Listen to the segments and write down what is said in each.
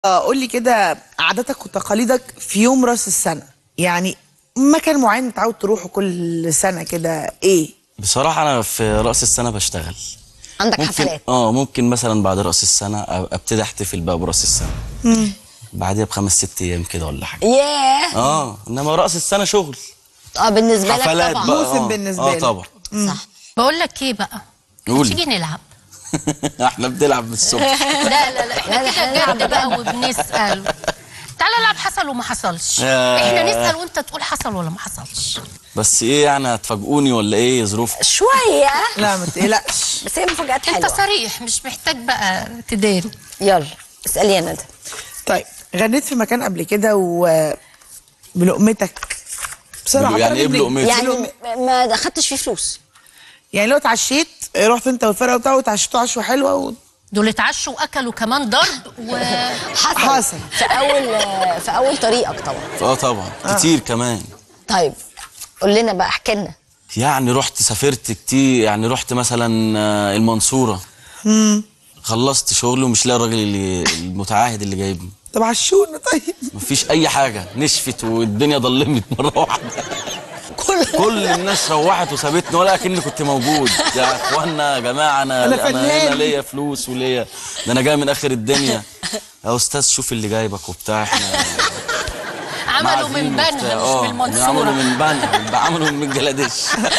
قول لي كده عاداتك وتقاليدك في يوم راس السنه يعني مكان معين متعود تروحه كل سنه كده ايه بصراحة أنا في رأس السنة بشتغل عندك ممكن حفلات اه ممكن مثلا بعد رأس السنة أ- ابتدي احتفل بقى برأس السنة بعديها بخمس ست أيام كده ولا حاجة ياه اه إنما رأس السنة شغل اه بالنسبه لك حفلات طبعا بقى موسم آه. بالنسبة اه لك. طبعا صح بقول لك ايه بقى قولي. تيجي نلعب احنا بنلعب من الصبح لا لا لا احنا لا، كده إحنا جد بقى وبنسال تعالى العب حصل وما حصلش ياه. احنا نسال وانت تقول حصل ولا ما حصلش بس ايه يعني هتفاجئوني ولا ايه ظروف شويه لا ما تقلقش بس هي مفاجآت انت حلوه صريح مش محتاج بقى تداري يلا اسالي يا ندى طيب غنيت في مكان قبل كده و بلقمتك بصراحه يعني إيه طلب منك. بلقمتي؟ يعني بلقم- م- ما اخدتش فيه فلوس يعني لو اتعشيت رحت انت والفرقه بتاعه وتعشيتوا عشوه حلوه و... دول اتعشوا واكلوا كمان ضرب و حصل حصل. في اول في اول طريقك طبعا اه طبعا كتير كمان طيب قول لنا بقى احكي لنا يعني رحت سافرت كتير يعني رحت مثلا آه، المنصورة خلصت شغل ومش لاقي الراجل اللي المتعاهد اللي جايبني طب عشونا طيب مفيش اي حاجه نشفت والدنيا ضلمت مره واحده كل كل الناس روحت وسابتني ولا اكني كنت موجود يا اخوانا يا جماعه انا أنا انا, فنان. هنا ليا فلوس وليا ده انا جاي من اخر الدنيا يا استاذ شوف اللي جايبك وبتاع احنا عملوا من معازيم بنها وبتاع. مش آه، من عملوا المنصوره من بنها عملوا من بنجلاديش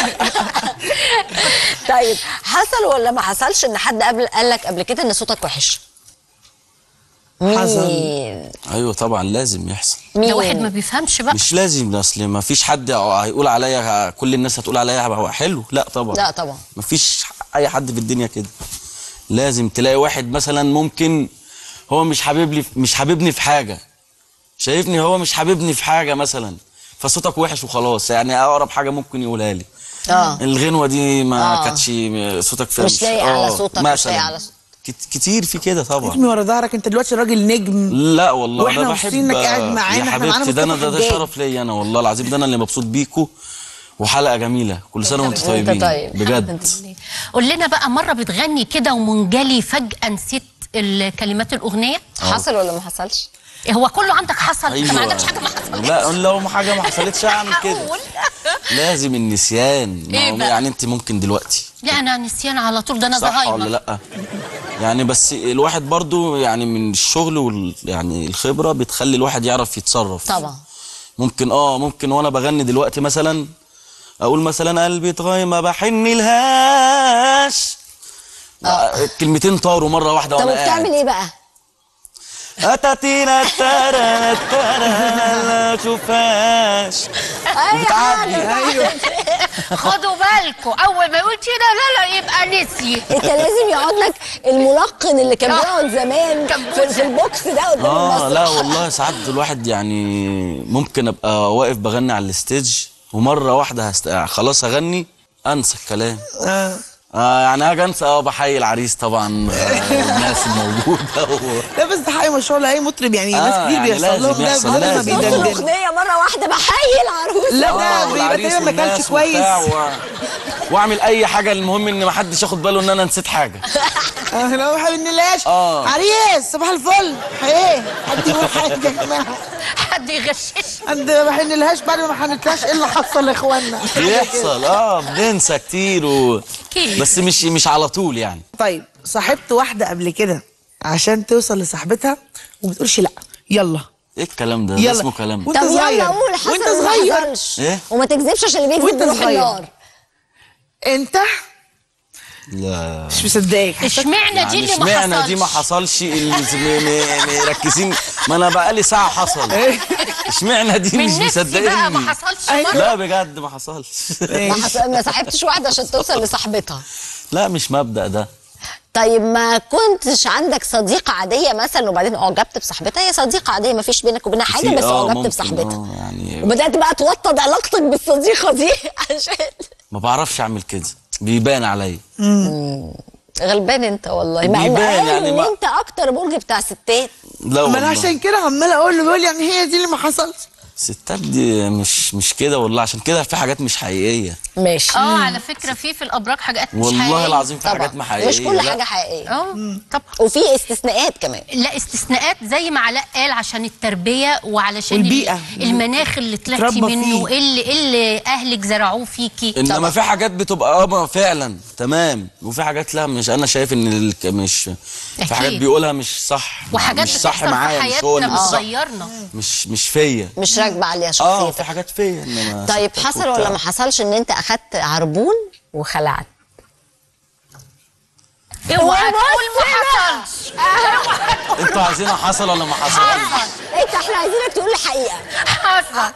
طيب حصل ولا ما حصلش ان حد قبل قال لك قبل كده ان صوتك وحش حصل. مين ايوه طبعا لازم يحصل مين ده واحد ما بيفهمش بقى مش لازم اصل ما فيش حد هيقول عليا كل الناس هتقول عليا هو حلو لا طبعا لا طبعا ما فيش اي حد في الدنيا كده لازم تلاقي واحد مثلا ممكن هو مش حابب مش حاببني في حاجه شايفني هو مش حاببني في حاجه مثلا فصوتك وحش وخلاص يعني اقرب حاجه ممكن يقولها لي اه الغنوه دي ما آه. كانتش صوتك فيها مش لايق على صوتك، مش مثلا لايق على صوتك. كت- كتير في كده طبعا ارمي ورا ظهرك انت دلوقتي راجل نجم لا والله وإحنا انا مبسوطين بحب إنك قاعد معانا، يا إحنا معانا حبيبتي ده انا مصطفى ده, ده حجاج. شرف ليا انا والله العظيم ده انا اللي مبسوط بيكو وحلقه جميله كل سنه وانتم وأنت طيبين طيب. بجد قول لنا بقى مره بتغني كده ومنجلي فجاه نسيت الكلمات الاغنيه حصل ولا ما حصلش هو كله عندك حصل انت ما أيوة. عندكش حاجه ما حصلتش لا لو ما حاجه ما حصلتش اعمل كده هقول. لازم النسيان ما إيه هو بقى؟ يعني انت ممكن دلوقتي لا انا نسيان على طول ده انا صح زهايمر ولا لا يعني بس الواحد برضو يعني من الشغل وال يعني الخبره بتخلي الواحد يعرف يتصرف طبعا ممكن اه ممكن وانا بغني دلوقتي مثلا اقول مثلا قلبي اتغير ما بحن لهاش كلمتين طاروا مره واحده طب وانا وبتعمل قاعد ايه بقى اتاتينا تارا تارا لا اشوفهاش اي بتعدي. حاجه ايوه خدوا بالكم اول ما يقول كده لا لا يبقى نسي انت لازم يقعد لك الملقن اللي كان آه. بيقعد زمان في, في البوكس ده قدام اه المسرح لا والله ساعات الواحد يعني ممكن ابقى واقف بغني على الستيج ومره واحده هست... خلاص اغني انسى الكلام آه. آه يعني هاجي انسى اه بحيي العريس طبعا آه الناس الموجوده و... لا بس ده حقيقي ما شاء الله اي مطرب يعني ناس آه، كتير يعني بيحصل لازم لهم ده يحصل، بعد ما لازم. نص بيدندن الاغنيه مره واحده بحيي العروس لا آه، ده بيبقى والعريس دايما ما كانش والناس كويس وبتاع و... واعمل اي حاجه المهم ان ما حدش ياخد باله ان انا نسيت حاجه اه لو ما حبيناش آه. عريس صباح الفل ايه حد يقول حاجه يا جماعه حد يغشش حد ما بحنلهاش بعد ما حنتلاش ايه اللي حصل يا اخوانا بيحصل اه بننسى كتير و... أكيد. بس مش مش على طول يعني طيب صاحبت واحده قبل كده عشان توصل لصاحبتها وما بتقولش لا يلا ايه الكلام ده, ده يلا. اسمه كلام وانت طب صغير يلا قول حصل وانت ولا صغير ما حصلش إيه؟ وما تكذبش عشان اللي بيكذب وانت بيروح صغير. النار انت لا مش مصدقك اشمعنى دي اللي ما اشمعنى دي ما حصلش حصلش اللي م- م- مركزين ما انا بقالي ساعه حصل اشمعنى دي من مش نفسي بقى ما مصدقني حصلش أيوة. مرة. لا بجد ما حصلش ما, حص... ما صاحبتش واحده عشان توصل لصاحبتها لا مش مبدأ ده طيب ما كنتش عندك صديقة عادية مثلا وبعدين اعجبت بصاحبتها هي صديقة عادية ما فيش بينك وبينها حاجة في- بس آه، اعجبت ممكن، بصاحبتها آه، يعني وبدأت بقى توطد علاقتك بالصديقة دي عشان ما بعرفش اعمل كده بيبان عليا غلبان انت والله مع ان بيبان قال يعني ان ما- انت اكتر برج بتاع ستات لا ما انا والله عشان كده عمال اقول له بيقول يعني هي دي اللي ما حصلش ستات دي مش مش كده والله عشان كده في حاجات مش حقيقيه ماشي اه على فكره في في الابراج حاجات مش والله حقيقية. العظيم في طبعا حاجات ما حقيقيه مش كل لا. حاجه حقيقيه اه طب وفي استثناءات كمان لا استثناءات زي ما علاء قال عشان التربيه وعلشان ال- والبيئة. المناخ اللي طلعتي اتربى منه فيه. ايه اللي إيه اللي اهلك زرعوه فيكي انما في حاجات بتبقى اه فعلا تمام وفي حاجات لا مش انا شايف ان الك- مش في حاجات أكيد. بيقولها مش صح وحاجات مش صح بتحصل في معايا مش هو حياتنا اللي مش صح بتغيرنا مش مش فيا مش راكبه عليها اه شخصيتك في حاجات فيا انما طيب ستات حصل وبتاع. ولا ما حصلش ان انت اخدت عربون وخلعت اوعى تقول ما حصلش انتوا عايزينها حصل ولا ما حصل انت احنا عايزينك تقول الحقيقه حصل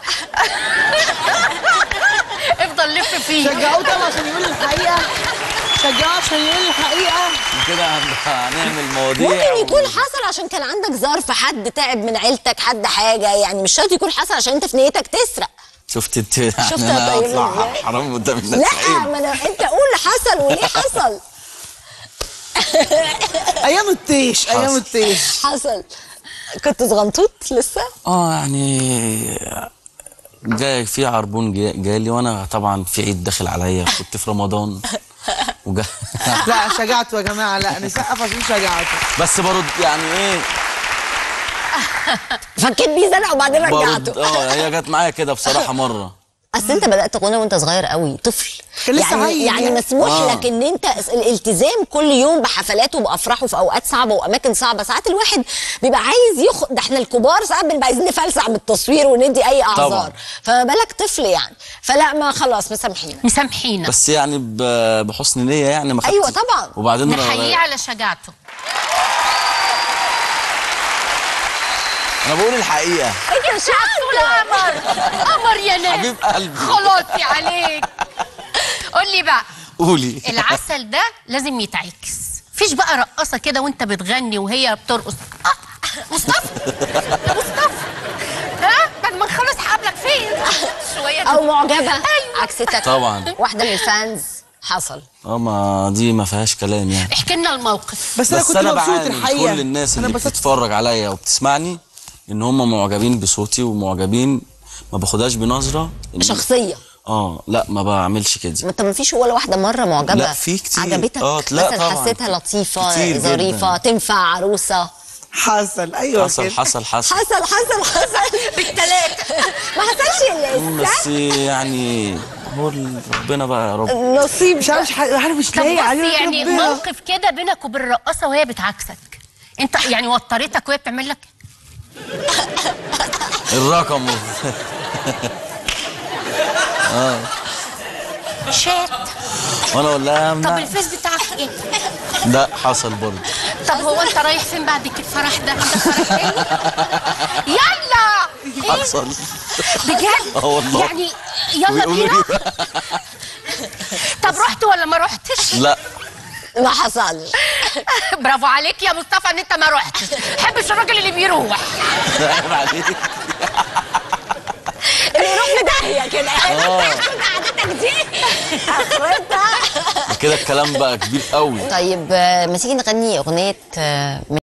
افضل لف فيه شجعوه طبعا عشان يقول الحقيقه شجعوه عشان يقول الحقيقه كده هن- هنعمل مواضيع ممكن يكون و- حصل عشان كان عندك ظرف حد تعب من عيلتك حد حاجه يعني مش شرط يكون حصل عشان انت في نيتك تسرق شفت انت يعني شفت انا طيب اطلع ازاي؟ حرام قدام الناس لا عيب. ما انا انت قول حصل وليه حصل ايام الطيش ايام حصل. الطيش حصل كنت صغنطوط لسه اه يعني جاي في عربون جا- جالي وانا طبعا في عيد داخل عليا كنت في رمضان وجا لا شجعته يا جماعه لا نسقف عشان شجعته بس برد يعني ايه فكيت بيه زنقه وبعدين برد رجعته اه هي جت معايا كده بصراحه مره اصل انت بدات تغني وانت صغير قوي طفل كان لسه يعني عيل يعني يعني. مسموح آه. لك ان انت الالتزام كل يوم بحفلاته وبافراحه في اوقات صعبه واماكن صعبه ساعات الواحد بيبقى عايز يخ ده احنا الكبار ساعات بنبقى عايزين نفلسع من التصوير وندي اي اعذار طبعا. فما بالك طفل يعني فلا ما خلاص مسامحينا مسامحينا بس يعني ب- بحسن نيه يعني ما خدتش أيوة طبعا. وبعدين نحييه على شجاعته انا بقول الحقيقه انت مش قول قمر قمر يا ناس حبيب قلبي خلاصي عليك قول لي بقى قولي العسل ده لازم يتعكس فيش بقى رقصه كده وانت بتغني وهي بترقص آه مصطفى مصطفى ها بعد ما نخلص هقابلك فين شويه او معجبه أيوة. عكستك طبعا. واحده من الفانز حصل اه ما دي ما فيهاش كلام يعني احكي لنا الموقف بس انا بس كنت انا مبسوط بعامل الحقيقه كل الناس انا اللي بسطت بتتفرج عليا وبتسمعني ان هم معجبين بصوتي ومعجبين ما باخدهاش بنظره إن- شخصيه اه لا ما بعملش كده ما انت ما فيش ولا واحده مره معجبه لا، في كتير. عجبتك اه، لا مثلا طبعا. حسيتها لطيفه كتير جدا. ظريفه تنفع عروسه حصل ايوه حصل كده. حصل حصل حصل حصل حصل بالثلاثه ما حصلش الا بس يعني هو ال- ربنا بقى يا رب نصيب مش عارف عارف مش طب لاقي بص عليه يعني ربنا. موقف كده بينك وبين الرقاصه وهي بتعكسك انت يعني وترتك وهي بتعمل لك الرقم شات وانا اقول لها طب لا الفيس بتاعك ايه ده حصل برضه طب هو انت رايح فين بعد كده الفرح ده عندك فرح تاني يلا ايه حصل بجد اه والله. يعني يلا ويقولوا بينا لي طب رحت ولا ما رحتش لا ما حصلش برافو عليك يا مصطفى ان انت ما رحتش حبش الراجل اللي بيروح عيب عليك اللي يروح في داهيه كده قعدتك دي اخرتها كده الكلام بقى كبير قوي طيب آه، ما تيجي نغني اغنيه آه،